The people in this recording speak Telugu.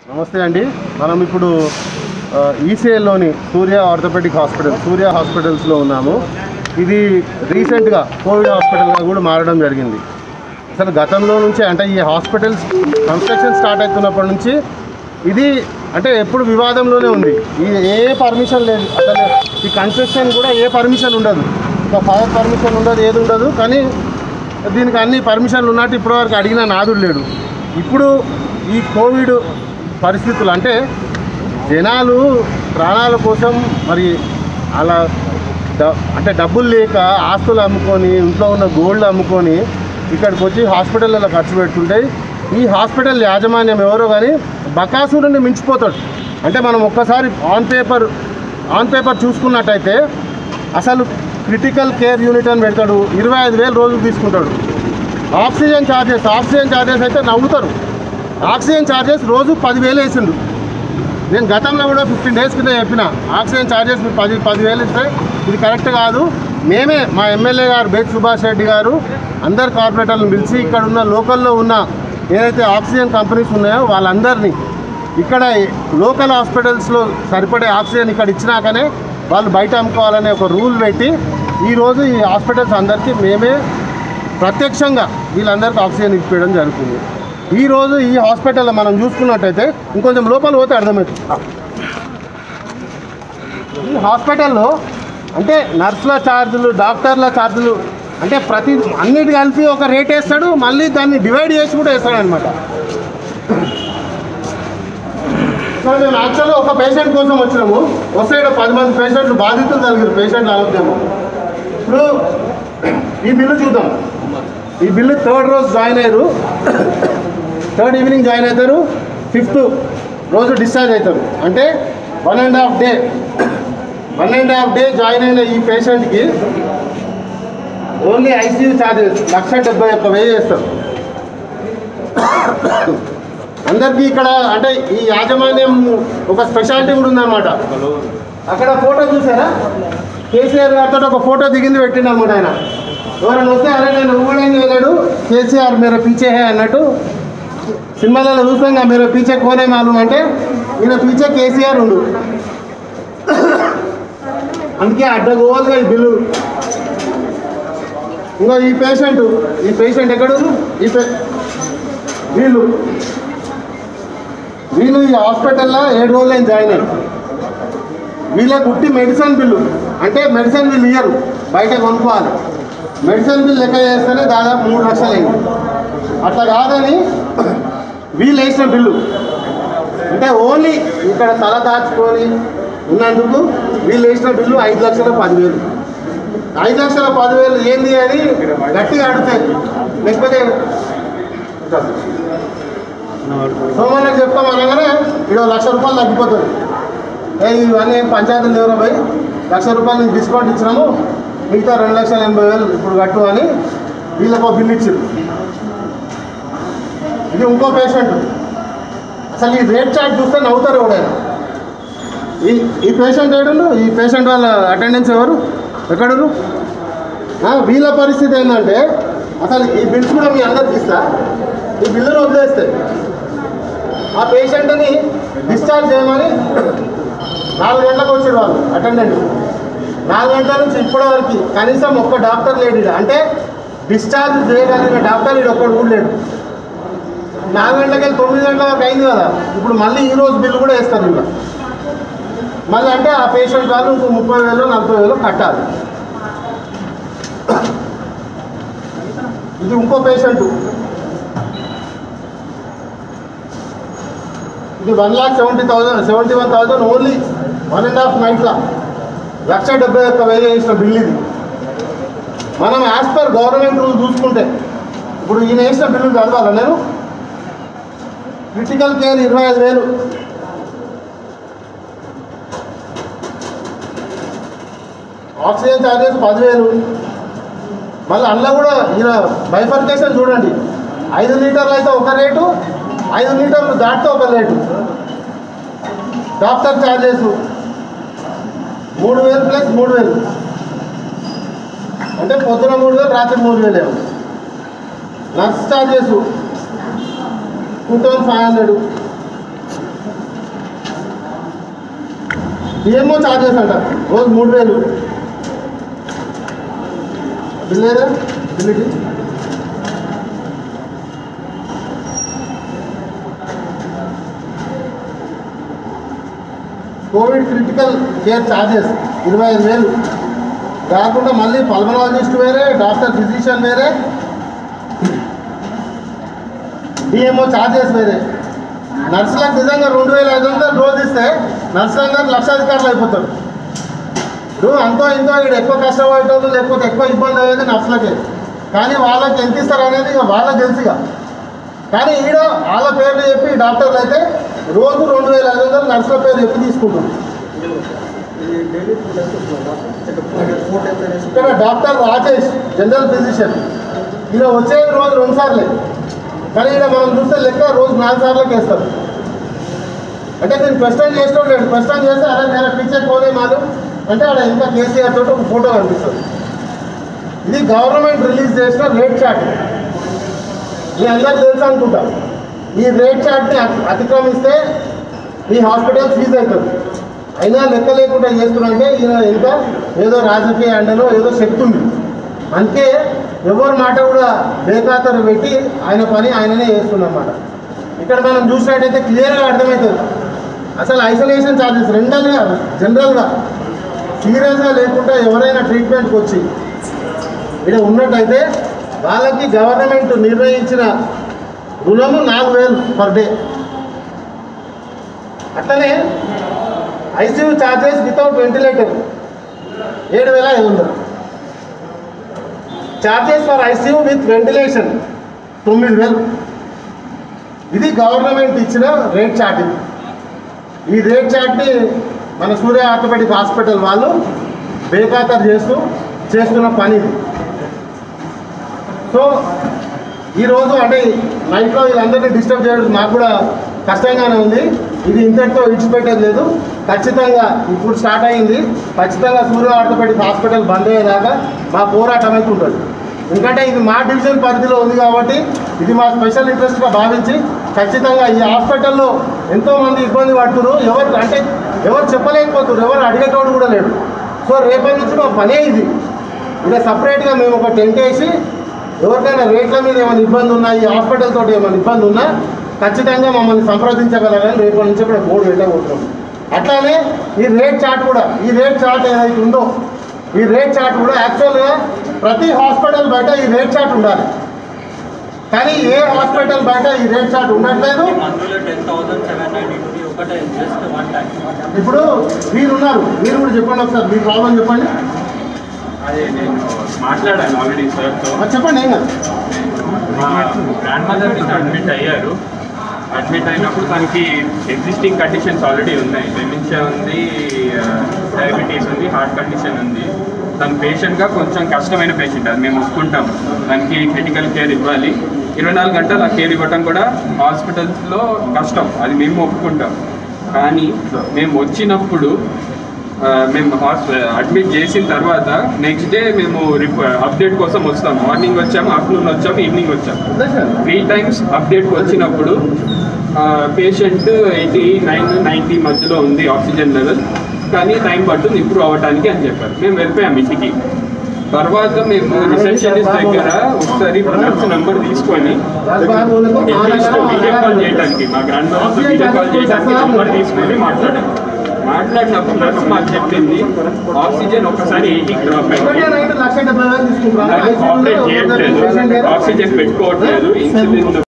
నమస్తే అండి మనం ఇప్పుడు ఈసీఎల్లోని సూర్య ఆర్థోపెడిక్ హాస్పిటల్ సూర్య హాస్పిటల్స్లో ఉన్నాము ఇది రీసెంట్గా కోవిడ్ హాస్పిటల్గా కూడా మారడం జరిగింది అసలు గతంలో నుంచి అంటే ఈ హాస్పిటల్స్ కన్స్ట్రక్షన్ స్టార్ట్ అవుతున్నప్పటి నుంచి ఇది అంటే ఎప్పుడు వివాదంలోనే ఉంది ఇది ఏ పర్మిషన్ లేదు అసలు ఈ కన్స్ట్రక్షన్ కూడా ఏ పర్మిషన్ ఉండదు ఒక ఫైర్ పర్మిషన్ ఉండదు ఏది ఉండదు కానీ దీనికి అన్ని పర్మిషన్లు ఉన్నట్టు ఇప్పటివరకు అడిగిన నాదుడు లేడు ఇప్పుడు ఈ కోవిడ్ పరిస్థితులు అంటే జనాలు ప్రాణాల కోసం మరి అలా డ- అంటే డబ్బులు లేక ఆస్తులు అమ్ముకొని ఇంట్లో ఉన్న గోల్డ్ అమ్ముకొని ఇక్కడికి వచ్చి హాస్పిటల్లో ఖర్చు పెడుతుంటే ఈ హాస్పిటల్ యాజమాన్యం ఎవరో కానీ బకాసురుని మించిపోతాడు అంటే మనం ఒక్కసారి ఆన్ పేపర్ ఆన్ పేపర్ చూసుకున్నట్టయితే అసలు క్రిటికల్ కేర్ యూనిట్ అని పెడతాడు ఇరవై ఐదు వేలు రోజులు తీసుకుంటాడు ఆక్సిజన్ ఛార్జెస్ ఆక్సిజన్ ఛార్జెస్ అయితే నవ్వుతారు ఆక్సిజన్ ఛార్జెస్ రోజు పదివేలు వేసిండు నేను గతంలో కూడా ఫిఫ్టీన్ డేస్ కింద చెప్పిన ఆక్సిజన్ ఛార్జెస్ మీరు పది పదివేలు ఇస్తే ఇది కరెక్ట్ కాదు మేమే మా ఎమ్మెల్యే గారు బేక్ సుభాష్ రెడ్డి గారు అందరు కార్పొరేటర్లను పిలిచి ఇక్కడ ఉన్న లోకల్లో ఉన్న ఏదైతే ఆక్సిజన్ కంపెనీస్ ఉన్నాయో వాళ్ళందరినీ ఇక్కడ లోకల్ హాస్పిటల్స్లో సరిపడే ఆక్సిజన్ ఇక్కడ ఇచ్చినాకనే వాళ్ళు బయట అమ్ముకోవాలనే ఒక రూల్ పెట్టి ఈరోజు ఈ హాస్పిటల్స్ అందరికీ మేమే ప్రత్యక్షంగా వీళ్ళందరికీ ఆక్సిజన్ ఇప్పించడం జరుగుతుంది ఈ రోజు ఈ హాస్పిటల్లో మనం చూసుకున్నట్టయితే ఇంకొంచెం లోపల పోతే అర్థమవుతుంది ఈ హాస్పిటల్లో అంటే నర్సుల ఛార్జీలు డాక్టర్ల ఛార్జీలు అంటే ప్రతి అన్నిటి కలిపి ఒక రేట్ వేస్తాడు మళ్ళీ దాన్ని డివైడ్ చేసి కూడా వేస్తాడు అనమాట సో మేము యాక్చువల్గా ఒక పేషెంట్ కోసం వచ్చినాము వస్తే ఇక్కడ పది మంది పేషెంట్లు బాధితులు కలిగారు పేషెంట్లు ఆరోగ్యము ఇప్పుడు ఈ బిల్లు చూద్దాం ఈ బిల్లు థర్డ్ రోజు జాయిన్ అయ్యారు థర్డ్ ఈవినింగ్ జాయిన్ అవుతారు ఫిఫ్త్ రోజు డిశ్చార్జ్ అవుతారు అంటే one and half day one and half day join అయిన ఈ పేషెంట్కి ఓన్లీ ఐసీయూ ఛార్జెస్ లక్ష డెబ్బై ఒక్క వెయ్యి చేస్తారు అందరికీ ఇక్కడ అంటే ఈ యాజమాన్యం ఒక స్పెషాలిటీ కూడా ఉందన్నమాట అక్కడ ఫోటో చూసారా కేసీఆర్ గారితో ఒక ఫోటో దిగింది పెట్టిండు అనమాట ఆయన ఎవరైనా వస్తే అరే నేను ఊడేంది వెళ్ళాడు కేసీఆర్ మీరు పీచే హే అన్నట్టు సినిమాలలో చూస్తాం కదా మీరు పీచే కోనే మాలు అంటే ఈయన పీచే కేసీఆర్ ఉండు అందుకే అడ్డగోలుగా ఈ బిల్లు ఇంకో ఈ పేషెంట్ ఈ పేషెంట్ ఎక్కడు ఈ పే వీళ్ళు వీళ్ళు ఈ హాస్పిటల్లో ఏడు రోజులు జాయిన్ అయ్యి వీళ్ళకి ఉట్టి మెడిసిన్ బిల్లు అంటే మెడిసిన్ బిల్లు ఇయ్యరు బయట కొనుక్కోవాలి మెడిసిన్ బిల్ లెక్క చేస్తేనే దాదాపు మూడు లక్షలు అయింది అట్లా కాదని వీళ్ళు వేసిన బిల్లు అంటే ఓన్లీ ఇక్కడ తల దాచుకొని ఉన్నందుకు వీళ్ళు వేసిన బిల్లు ఐదు లక్షల పదివేలు ఐదు లక్షల పదివేలు ఏంది అని గట్టిగా అడుగుతాయి లేకపోతే సోమవారం చెప్తాం అనగానే ఇక్కడ లక్ష రూపాయలు తగ్గిపోతుంది ఏ ఇవన్నీ పంచాయతీలు ఎవరో పోయి లక్ష రూపాయలు నీకు డిస్కౌంట్ ఇచ్చినాము మిగతా రెండు లక్షల ఎనభై వేలు ఇప్పుడు కట్టు అని వీళ్ళకు ఒక బిల్లు ఇచ్చారు ఇది ఇంకో పేషెంట్ అసలు ఈ రేట్ చార్ట్ చూస్తే నవ్వుతారు ఎవడైనా ఈ ఈ పేషెంట్ ఏడును ఈ పేషెంట్ వాళ్ళ అటెండెన్స్ ఎవరు ఎక్కడురు ఆ, వీళ్ళ పరిస్థితి ఏంటంటే అసలు ఈ బిల్స్ కూడా మీ అందరికి ఇస్తా ఈ బిల్లును వదిలేస్తే ఆ పేషెంట్ని డిశ్చార్జ్ చేయమని నాలుగు గంటలకు వచ్చారు వాళ్ళు అటెండెంట్ నాలుగు గంటల నుంచి ఇప్పటి వరకు కనీసం ఒక్క డాక్టర్ లేడు ఈడ. అంటే డిశ్చార్జ్ చేయగలిగిన డాక్టర్ ఇది ఒక్కడు కూడా లేడు నాలుగు గంటలకి వెళ్ళి తొమ్మిది గంటల వరకు అయింది కదా ఇప్పుడు మళ్ళీ ఈ రోజు బిల్లు కూడా వేస్తారు ఇంకా మళ్ళీ అంటే ఆ పేషెంట్ వాళ్ళు ఇంకో ముప్పై వేలు నలభై వేలు కట్టాలి ఇది ఇంకో పేషెంట్ ఇది one lakh seventy thousand seventy one thousand only one and half నైట్లా లక్ష డెబ్బై ఒక్క వేలు వేసిన బిల్ ఇది మనం యాజ్ పర్ గవర్నమెంట్ రూల్ చూసుకుంటే ఇప్పుడు ఈయన వేసిన బిల్లు చదవాలా నేను క్రిటికల్ కేర్ ఇరవై ఐదు వేలు ఆక్సిజన్ ఛార్జెస్ పదివేలు మళ్ళీ అందులో కూడా ఈయన బైఫర్కేషన్ చూడండి ఐదు లీటర్లు అయితే ఒక రేటు ఐదు లీటర్లు దాటితే ఒక రేటు డాక్టర్ ఛార్జెస్ మూడు వేలు ప్లస్ మూడు వేలు అంటే పొద్దున మూడు వేలు రాత్రి మూడు వేలు ఏమో nurse charges two thousand five hundred DMO charges అంట రోజు మూడు వేలు బిల్ లేదా బిల్ ఇది కోవిడ్ క్రిటికల్ కేర్ ఛార్జెస్ ఇరవై ఐదు వేలు కాకుండా మళ్ళీ పల్మనాలజిస్ట్ వేరే డాక్టర్ ఫిజిషియన్ వేరే డిఎంఓ ఛార్జెస్ వేరే నర్సులకు నిజంగా రెండు వేల ఐదు వందలు రోజు ఇస్తే నర్సులందరూ లక్షాధికారులు అయిపోతారు ఇప్పుడు అంతో ఇంతో ఇక్కడ ఎక్కువ కష్టపడేటోళ్ళు లేకపోతే ఎక్కువ ఇబ్బంది అయ్యేది నర్సులకే కానీ వాళ్ళకి ఎంత ఇస్తారు అనేది ఇక వాళ్ళకి తెలుసు ఇక కానీ ఈడ వాళ్ళ పేర్లు చెప్పి డాక్టర్లు అయితే రోజు రెండు వేల ఐదు వందలు నర్సుల పేరు చెప్పి తీసుకుంటారు ఇక్కడ డాక్టర్ రాజేష్ జనరల్ ఫిజిషియన్ ఈయన వచ్చేది రోజు రెండు సార్లే కానీ ఈయన మనం చూస్తే లెక్క రోజు నాలుగు సార్లకి వేస్తారు అంటే నేను క్వశ్చన్ చేసిన లేడు క్వశ్చన్ చేస్తే అరే నేను పిక్చర్ పోలే మాలు అంటే ఆడ ఇంకా కేసీఆర్ తోటి ఒక ఫోటో కనిపిస్తుంది ఇది గవర్నమెంట్ రిలీజ్ చేసిన రేట్ చార్ట్ మీ అందరికి తెలుసు అనుకుంటా ఈ రేట్ చార్ట్ని అతి- అతిక్రమిస్తే ఈ హాస్పిటల్ ఫీజు అవుతుంది అయినా లెక్క లేకుండా చేస్తున్నారంటే ఈయన ఇంకా ఏదో రాజకీయ అండలో ఏదో శక్తి ఉంది అందుకే ఎవరి మాట కూడా బేఖాతరు పెట్టి ఆయన పని ఆయననే చేస్తున్నమాట ఇక్కడ మనం చూసినట్టయితే క్లియర్గా అర్థమవుతుంది అసలు ఐసోలేషన్ ఛార్జెస్ రెండల్గా జనరల్గా సీరియస్గా లేకుండా ఎవరైనా ట్రీట్మెంట్కి వచ్చి ఇక్కడ ఉన్నట్టయితే వాళ్ళకి గవర్నమెంట్ నిర్ణయించిన రుణము నాలుగు వేలు పర్ డే అట్లనే ఐసీయూ ఛార్జెస్ వితౌట్ వెంటిలేటర్ ఏడు వేల ఐదు వందలు charges for ICU with ventilation తొమ్మిది వేలు ఇది గవర్నమెంట్ ఇచ్చిన రేట్ చార్ట్ ఇది ఈ రేట్ చార్ట్ని మన సూర్య ఆర్థోపెడిక్ హాస్పిటల్ వాళ్ళు బేఖాతరు చేస్తూ చేస్తున్న పని ఇది సో ఈరోజు అంటే నైట్లో వీళ్ళందరినీ డిస్టర్బ్ చేయడం నాకు కూడా కష్టంగానే ఉంది ఇది ఇంతటితో విడిచిపెట్టేది లేదు ఖచ్చితంగా ఇప్పుడు స్టార్ట్ అయింది ఖచ్చితంగా సూర్య ఆర్థోపెడిక్ హాస్పిటల్ బంద్ అయ్యేదాకా మా పోరాటం అయితే ఉంటుంది ఎందుకంటే ఇది మా డివిజన్ పరిధిలో ఉంది కాబట్టి ఇది మా స్పెషల్ ఇంట్రెస్ట్గా భావించి ఖచ్చితంగా ఈ హాస్పిటల్లో ఎంతోమంది ఇబ్బంది పడుతున్నారు ఎవరు అంటే ఎవరు చెప్పలేకపోతున్నారు ఎవరు అడిగేటోడు కూడా లేడు సో రేపటి నుంచి మా పనే ఇది ఇక సపరేట్గా మేము ఒక టెంట్ వేసి ఎవరికైనా రేట్ల మీద ఏమైనా ఇబ్బంది ఉన్నా ఈ హాస్పిటల్ తోటి ఏమైనా ఇబ్బంది ఉన్నా ఖచ్చితంగా మమ్మల్ని సంప్రదించగలరని రేపటి నుంచి కూడా బోర్డు పెట్టబోతున్నాం అట్లానే ఈ రేట్ చార్ట్ కూడా ఈ రేట్ చార్ట్ ఏదైతే ఉందో ఈ రేట్ చార్ట్ కూడా యాక్చువల్గా ప్రతి హాస్పిటల్ బయట ఈ రేట్ చార్ట్ ఉండాలి కానీ ఏ హాస్పిటల్ బయట ఈ రేట్ చార్ట్ ఉండట్లేదు అందులో ten thousand seven ninety two ఒకటే జస్ట్ వన్ టైం ఇప్పుడు మీరు ఉన్నారు మీరు కూడా చెప్పండి ఒకసారి మీ ప్రాబ్లం చెప్పండి అదే నేను మాట్లాడాను ఆల్రెడీ సార్తో ఆ, చెప్పండి ఏం కాదు మా గ్రాండ్ మదర్ అడ్మిట్ అయ్యారు అడ్మిట్ అయినప్పుడు తనకి ఎగ్జిస్టింగ్ కండిషన్స్ ఆల్రెడీ ఉన్నాయి డెమిన్షియా ఉంది డయాబెటీస్ ఉంది హార్ట్ కండిషన్ ఉంది తను పేషెంట్గా కొంచెం కష్టమైన పేషెంట్ అది మేము ఒప్పుకుంటాం దానికి క్రిటికల్ కేర్ ఇవ్వాలి ఇరవై నాలుగు గంటలు ఆ కేర్ ఇవ్వడం కూడా హాస్పిటల్స్లో కష్టం అది మేము ఒప్పుకుంటాం కానీ మేము వచ్చినప్పుడు ఆ, మేము హాస్ అడ్మిట్ చేసిన తర్వాత నెక్స్ట్ డే మేము అప్డేట్ కోసం వస్తాం మార్నింగ్ వచ్చాము ఆఫ్టర్నూన్ వచ్చాము ఈవినింగ్ వచ్చాము అదే సార్ త్రీ టైమ్స్ అప్డేట్కి వచ్చినప్పుడు పేషెంట్ ఎయిటీ నైన్ నైంటీ మధ్యలో ఉంది ఆక్సిజన్ లెవెల్ కానీ టైం పడుతుంది ఇంప్రూవ్ అవ్వడానికి అని చెప్పారు మేము వెళ్ళిపోయాం ఇంటికి తర్వాత మేము రిసెప్షనిస్ట్ దగ్గర ఒకసారి నర్స్ నెంబర్ తీసుకొని ఇంగ్లీష్లో వీడియో కాల్ చేయడానికి మా గ్రాండ్ మదర్తో వీడియో కాల్ చేయడానికి నెంబర్ తీసుకొని మాట్లాడాం మాట్లాడినప్పుడు నర్స్ మాకు చెప్పింది ఆక్సిజన్ ఒకసారి ఎయిటీకి డ్రాప్ అయింది లక్ష డెబ్బై వేలు తీసుకుంటున్నారు ఆపరేట్ చేయట్లేదు ఆక్సిజన్ పెట్టుకోవట్లేదు ఇన్సులిన్